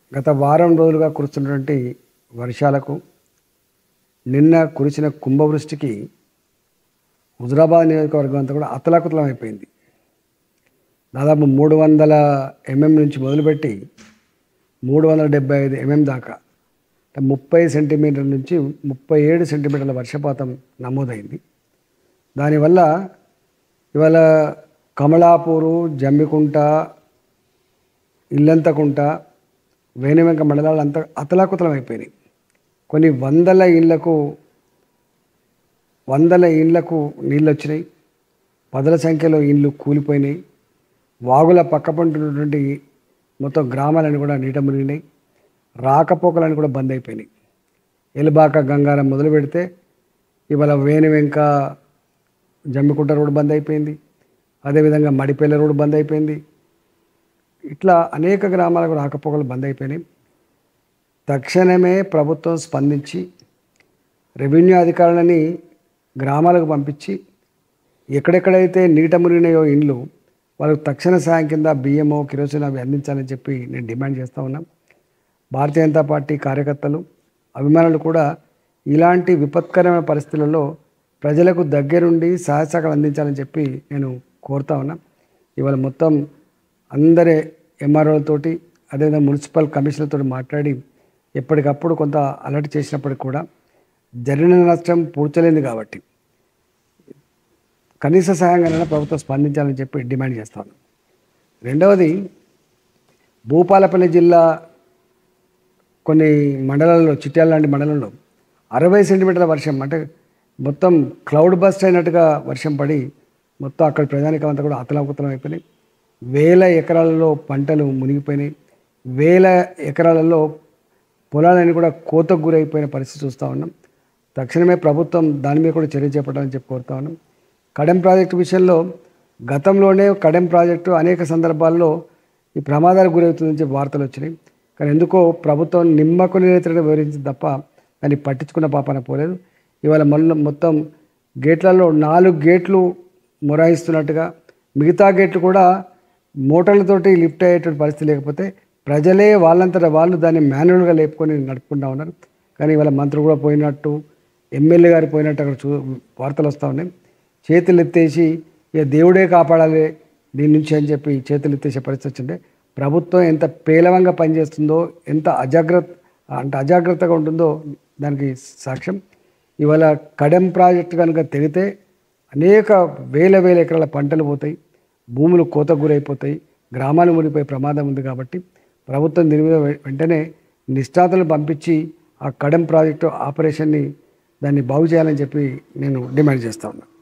గత వారం రోజులుగా కురుస్తున్నటువంటి వర్షాలకు నిన్న కురిసిన కుంభవృష్టికి హుజరాబాద్ నియోజకవర్గం అంతా కూడా అతలాకుతలం అయిపోయింది దాదాపు మూడు వందల ఎంఎం నుంచి మొదలుపెట్టి మూడు వందల డెబ్బై ఐదు ఎంఎం దాకా అంటే ముప్పై సెంటీమీటర్ల నుంచి ముప్పై ఏడు సెంటీమీటర్ల వర్షపాతం నమోదైంది దానివల్ల ఇవాళ కమలాపూరు జమ్మికుంట ఇల్లంతకుంట వేణివెంక మండలాలు అంతా అతలాకుతలం అయిపోయినాయి కొన్ని వందల ఇళ్లకు వందల ఇళ్లకు నీళ్ళు వచ్చినాయి పదుల సంఖ్యలో ఇళ్ళు కూలిపోయినాయి వాగుల పక్కపంటున్నటువంటి మొత్తం గ్రామాలను కూడా నీట మునిగినాయి రాకపోకలను కూడా బంద్ అయిపోయినాయి ఎలుబాక గంగారం మొదలు పెడితే ఇవాళ వేణివెంక జమ్మికుంట రోడ్డు బంద్ అయిపోయింది అదేవిధంగా మడిపల్లి రోడ్డు బంద్ అయిపోయింది ఇట్లా అనేక గ్రామాలకు రాకపోకలు బంద్ అయిపోయినాయి తక్షణమే ప్రభుత్వం స్పందించి రెవెన్యూ అధికారులని గ్రామాలకు పంపించి ఎక్కడెక్కడైతే నీట మునిగినాయో ఇండ్లు వాళ్ళకు తక్షణ సాయం కింద బియ్యమో కిరోసిన్ అవి అందించాలని చెప్పి నేను డిమాండ్ చేస్తూ ఉన్నాం భారతీయ జనతా పార్టీ కార్యకర్తలు అభిమానులు కూడా ఇలాంటి విపత్కరమైన పరిస్థితులలో ప్రజలకు దగ్గరుండి సహాయ సహకారం అందించాలని చెప్పి నేను కోరుతా ఉన్నా ఇవాళ మొత్తం అందరి ఎంఆర్ఓలతోటి అదేవిధంగా మున్సిపల్ కమిషనర్తో మాట్లాడి ఎప్పటికప్పుడు కొంత అలర్ట్ చేసినప్పటికి కూడా జరిగిన నష్టం పూడ్చలేదు కాబట్టి కనీస సహాయంగానైనా ప్రభుత్వం స్పందించాలని చెప్పి డిమాండ్ చేస్తాను రెండవది భూపాలపల్లి జిల్లా కొన్ని మండలాల్లో చిట్యాల లాంటి మండలంలో అరవై సెంటీమీటర్ల వర్షం అంటే మొత్తం క్లౌడ్ బస్ట్ అయినట్టుగా వర్షం పడి మొత్తం అక్కడ ప్రజానికం అంతా కూడా అతలాకుతలం అయిపోయినాయి వేల ఎకరాలలో పంటలు మునిగిపోయినాయి వేల ఎకరాలలో పొలాలన్నీ కూడా కోతకు గురైపోయిన పరిస్థితి చూస్తూ ఉన్నాం తక్షణమే ప్రభుత్వం దాని మీద కూడా చర్య చేపట్టాలని చెప్పి కోరుతా ఉన్నాం కడెం ప్రాజెక్టు విషయంలో గతంలోనే కడెం ప్రాజెక్టు అనేక సందర్భాల్లో ఈ ప్రమాదాలకు గురవుతుందని చెప్పి వార్తలు వచ్చినాయి కానీ ఎందుకో ప్రభుత్వం నిమ్మకు నిరేతగా వివరించింది తప్ప దాన్ని పట్టించుకున్న పాపన పోలేదు ఇవాళ మళ్ళీ మొత్తం గేట్లలో నాలుగు గేట్లు మొరాయిస్తున్నట్టుగా మిగతా గేట్లు కూడా మోటార్లతోటి లిఫ్ట్ అయ్యేటువంటి పరిస్థితి లేకపోతే ప్రజలే వాళ్ళంతటా వాళ్ళు దాన్ని మాన్యువల్గా లేపుకొని నడుపుకుంటా ఉన్నారు కానీ ఇవాళ మంత్రులు కూడా పోయినట్టు ఎమ్మెల్యే గారు పోయినట్టు అక్కడ చూ వార్తలు వస్తూ ఉన్నాయి చేతులు ఎత్తేసి ఇక దేవుడే కాపాడాలి దీని నుంచి అని చెప్పి చేతులు ఎత్తేసే పరిస్థితి వచ్చింటే ప్రభుత్వం ఎంత పేలవంగా పనిచేస్తుందో ఎంత అజాగ్రత్త అంటే అజాగ్రత్తగా ఉంటుందో దానికి సాక్ష్యం ఇవాళ కడెం ప్రాజెక్టు కనుక తెగితే అనేక వేల వేల ఎకరాల పంటలు పోతాయి భూములు కోతకు గురైపోతాయి గ్రామాలు మునిగిపోయే ప్రమాదం ఉంది కాబట్టి ప్రభుత్వం దీని మీద వె- వెంటనే నిష్ఠాతలు పంపించి ఆ కడెం ప్రాజెక్టు ఆపరేషన్ని దాన్ని బాగు చేయాలని చెప్పి నేను డిమాండ్ చేస్తా ఉన్నాను